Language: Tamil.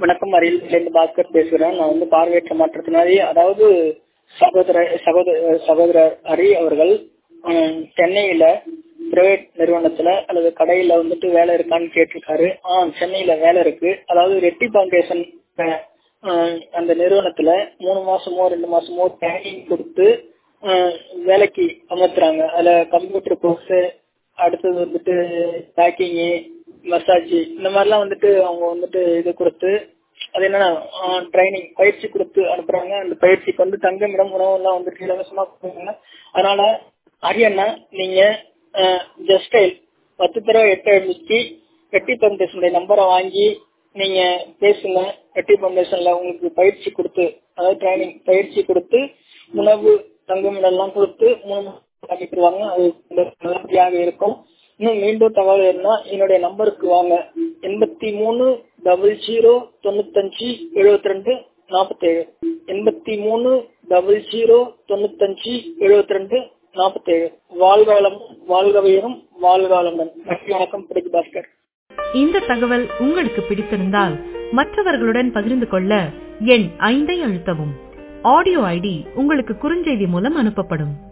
வணக்கம் அரியலூர்லேருந்து பாஸ்கர் பேசுகிறேன் நான் வந்து பார்வையற்ற மாற்றத்தினாலே அதாவது சகோதர சகோதர சகோதரர் ஹரி அவர்கள் ஹம், சென்னையில பிரைவேட் நிறுவனத்துல அல்லது கடையில வந்துட்டு வேலை இருக்கான்னு கேட்டிருக்காரு ஆ சென்னையில வேலை இருக்கு அதாவது ரெட்டி ஃபவுண்டேஷன் அஹ், அந்த நிறுவனத்துல மூணு மாசமோ ரெண்டு மாசமோ ட்ரைனிங் கொடுத்து அஹ், வேலைக்கு அமர்த்துறாங்க அதுல கம்ப்யூட்டர் கோர்ஸ் அடுத்தது வந்துட்டு பேக்கிங்கு மசாஜ் இந்த மாதிரிலாம் வந்துட்டு அவங்க வந்துட்டு இது கொடுத்து அது என்னன்னா ட்ரைனிங் பயிற்சி கொடுத்து அனுப்புறாங்க அந்த பயிற்சிக்கு வந்து தங்குமிடம் உணவு எல்லாம் வந்துட்டு இலவசமா கொடுக்குறாங்க அதனால அரியண்ணா நீங்க ஜஸ்ட் பத்து தடவை எட்டு எழுநூத்தி வெட்டி ஃபவுண்டேஷனுடைய நம்பரை வாங்கி நீங்க பேசுங்க வெட்டி ஃபவுண்டேஷன்ல உங்களுக்கு பயிற்சி கொடுத்து அதாவது ட்ரைனிங் பயிற்சி கொடுத்து உணவு தங்குமிடம் எல்லாம் கொடுத்து மூணு மாசம் பண்ணி தருவாங்க அது நல்லபடியாக இருக்கும் இன்னும் மீண்டும் தகவல் வேணும்னா என்னுடைய நம்பருக்கு வாங்க எண்பத்தி மூணு டபுள் ஜீரோ தொண்ணூத்தஞ்சு எழுபத்தி ரெண்டு நாற்பத்தேழு எண்பத்தி மூணு டபுள் ஜீரோ தொண்ணூத்தஞ்சு எழுபத்தி ரெண்டு நாற்பத்தேழு வாழ்க வளம் வாழ்க வையகம் வாழ்க வளமுடன் நன்றி வணக்கம் பிடிக்கு பாஸ்கர் இந்த தகவல் உங்களுக்கு பிடித்திருந்தால் மற்றவர்களுடன் பகிர்ந்து கொள்ள எண் ஐந்தை அழுத்தவும் ஆடியோ ஐடி உங்களுக்கு குறுஞ்செய்தி மூலம் அனுப்பப்படும்